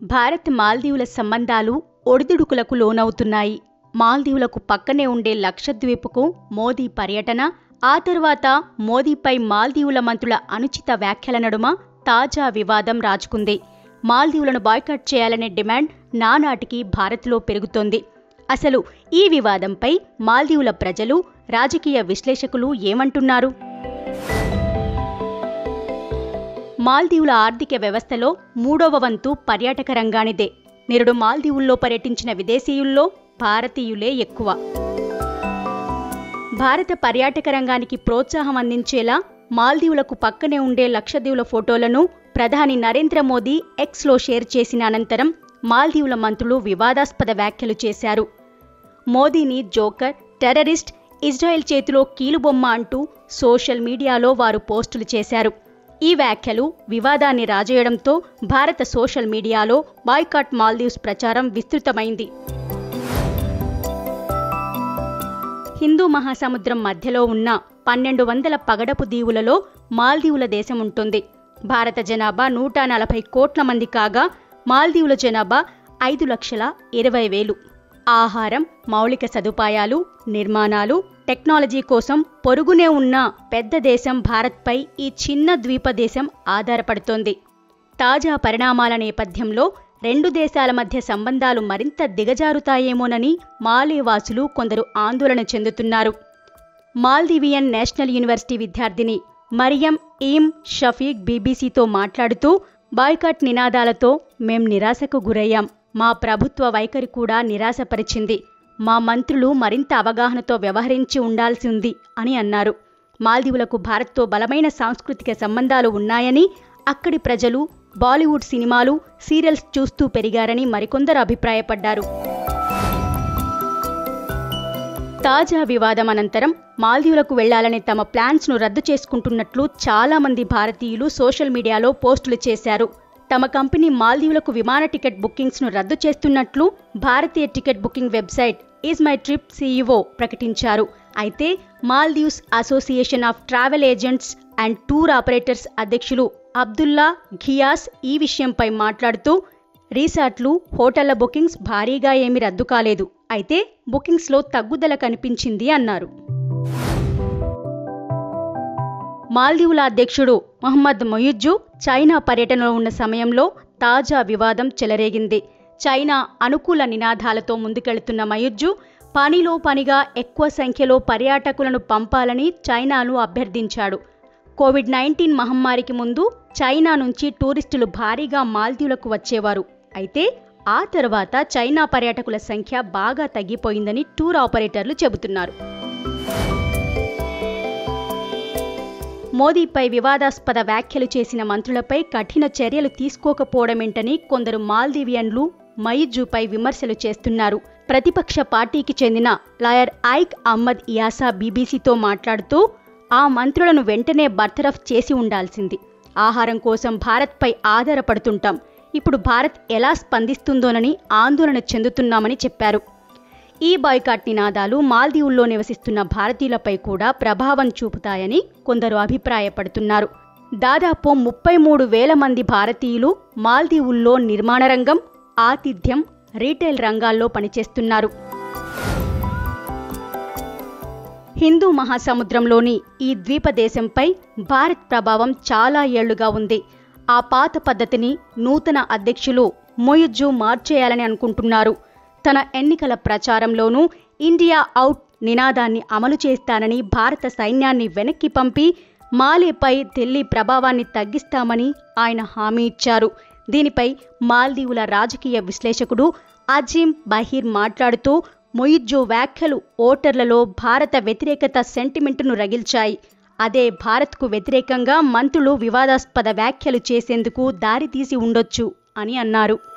భారత్ మాల్దీవుల సంబంధాలు ఒడిదుడుకులకు లోనవుతున్నాయి మాల్దీవులకు పక్కనే ఉండే లక్షద్వీప్కు మోదీ పర్యటన ఆ తర్వాత మోదీపై మాల్దీవుల మంత్రుల అనుచిత వ్యాఖ్యల నడుమ తాజా వివాదం రాజుకుంది మాల్దీవులను బాయ్కాట్ చేయాలనే డిమాండ్ నానాటికి భారత్లో పెరుగుతోంది అసలు ఈ వివాదంపై మాల్దీవుల ప్రజలు రాజకీయ విశ్లేషకులు ఏమంటున్నారు మాల్దీవుల ఆర్థిక వ్యవస్థలో మూడవ వంతు పర్యాటక రంగానిదే నిరుడు మాల్దీవుల్లో పర్యటించిన విదేశీయుల్లో భారతీయులే ఎక్కువ భారత పర్యాటక రంగానికి ప్రోత్సాహం అందించేలా మాల్దీవులకు పక్కనే ఉండే లక్షద్వీవుల ఫోటోలను ప్రధాని నరేంద్ర మోదీ ఎక్స్లో షేర్ చేసిన అనంతరం మాల్దీవుల మంత్రులు వివాదాస్పద వ్యాఖ్యలు చేశారు మోదీని జోకర్ టెర్రరిస్ట్ ఇజ్రాయెల్ చేతిలో కీలుబొమ్మ అంటూ సోషల్ మీడియాలో వారు పోస్టులు చేశారు ఈ వ్యాఖ్యలు వివాదాన్ని రాజేయడంతో భారత సోషల్ మీడియాలో బాయ్కాట్ మాల్దీవ్స్ ప్రచారం విస్తృతమైంది హిందూ మహాసముద్రం మధ్యలో ఉన్న పన్నెండు వందల పగడపు దీవులలో మాల్దీవుల దేశం ఉంటుంది భారత జనాభా నూట నలభై కోట్ల మంది కాగా మాల్దీవుల జనాభా ఐదు లక్షల ఇరవై వేలు ఆహారం మౌలిక సదుపాయాలు నిర్మాణాలు టెక్నాలజీ కోసం పొరుగునే ఉన్న పెద్ద దేశం భారత్పై ఈ చిన్న ద్వీప దేశం ఆధారపడుతోంది తాజా పరిణామాల నేపథ్యంలో రెండు దేశాల మధ్య సంబంధాలు మరింత దిగజారుతాయేమోనని మాలేవాసులు కొందరు ఆందోళన చెందుతున్నారు మాల్దీవియన్ నేషనల్ యూనివర్సిటీ విద్యార్థిని మరియం ఈమ్ షఫీక్ బీబీసీతో మాట్లాడుతూ బాయ్కాట్ నినాదాలతో మేం నిరాశకు గురయ్యాం మా ప్రభుత్వ వైఖరి కూడా నిరాశపరిచింది మా మంత్రులు మరింత అవగాహనతో వ్యవహరించి ఉండాల్సి ఉంది అని అన్నారు మాల్దీవులకు భారత్తో బలమైన సాంస్కృతిక సంబంధాలు ఉన్నాయని అక్కడి ప్రజలు బాలీవుడ్ సినిమాలు సీరియల్స్ చూస్తూ పెరిగారని మరికొందరు అభిప్రాయపడ్డారు తాజా వివాదం అనంతరం మాల్దీవులకు వెళ్లాలనే తమ ప్లాన్స్ను రద్దు చేసుకుంటున్నట్లు చాలా మంది భారతీయులు సోషల్ మీడియాలో పోస్టులు చేశారు తమ కంపెనీ మాల్దీవులకు విమాన టికెట్ బుకింగ్స్ను రద్దు చేస్తున్నట్లు భారతీయ ticket booking website EaseMyTrip CEO ప్రకటించారు అయితే Maldives association of travel agents and tour operators అధ్యక్షులు అబ్దుల్లా ఘియాస్ ఈ విషయంపై మాట్లాడుతూ రీసార్ట్లు హోటళ్ల బుకింగ్స్ భారీగా ఏమీ రద్దు కాలేదు అయితే బుకింగ్స్లో తగ్గుదల కనిపించింది అన్నారు మాల్దీవుల అధ్యక్షుడు మొహమ్మద్ మొయిజ్జు చైనా పర్యటనలో ఉన్న సమయంలో తాజా వివాదం చెలరేగింది చైనా అనుకూల నినాదాలతో ముందుకెళ్తున్న మయుజ్జు పనిలో పనిగా ఎక్కువ సంఖ్యలో పర్యాటకులను పంపాలని చైనాను అభ్యర్థించాడు కోవిడ్ నైన్టీన్ మహమ్మారికి ముందు చైనా నుంచి టూరిస్టులు భారీగా మాల్దీవులకు వచ్చేవారు అయితే ఆ తర్వాత చైనా పర్యాటకుల సంఖ్య బాగా తగ్గిపోయిందని టూర్ ఆపరేటర్లు చెబుతున్నారు మోదీపై వివాదాస్పద వ్యాఖ్యలు చేసిన మంత్రులపై కఠిన చర్యలు తీసుకోకపోవడమేంటని కొందరు మాల్దీవియన్లు మయిజుపై విమర్శలు చేస్తున్నారు ప్రతిపక్ష పార్టీకి చెందిన లాయర్ ఐక్ అహ్మద్ ఇయాసా బీబీసీతో మాట్లాడుతూ ఆ మంత్రులను వెంటనే బర్తరఫ్ చేసి ఉండాల్సింది ఆహారం కోసం భారత్పై ఆధారపడుతుంటాం ఇప్పుడు భారత్ ఎలా స్పందిస్తుందోనని ఆందోళన చెందుతున్నామని చెప్పారు ఈ బాయ్కాట్ నినాదాలు మాల్దీవుల్లో నివసిస్తున్న భారతీయులపై కూడా ప్రభావం చూపుతాయని కొందరు అభిప్రాయపడుతున్నారు దాదాపు ముప్పై మూడు వేల మంది భారతీయులు మాల్దీవుల్లో నిర్మాణ రంగం ఆతిథ్యం రీటైల్ రంగాల్లో పనిచేస్తున్నారు హిందూ మహాసముద్రంలోని ఈ ద్వీప దేశంపై భారత్ ప్రభావం చాలా ఏళ్లుగా ఉంది ఆ పాత పద్ధతిని నూతన అధ్యక్షులు మొయుజ్జు మార్చేయాలని అనుకుంటున్నారు తన ఎన్నికల ప్రచారంలోనూ ఇండియా అవుట్ నినాదాన్ని అమలు చేస్తానని భారత సైన్యాన్ని వెనక్కి పంపి మాలేపై ఢిల్లీ ప్రభావాన్ని తగ్గిస్తామని ఆయన హామీ ఇచ్చారు దీనిపై మాల్దీవుల రాజకీయ విశ్లేషకుడు అజీం బహీర్ మాట్లాడుతూ మొయిజ్జు వ్యాఖ్యలు ఓటర్లలో భారత వ్యతిరేకత సెంటిమెంటును రగిల్చాయి అదే భారత్కు వ్యతిరేకంగా మంత్రులు వివాదాస్పద వ్యాఖ్యలు చేసేందుకు దారితీసి ఉండొచ్చు అని అన్నారు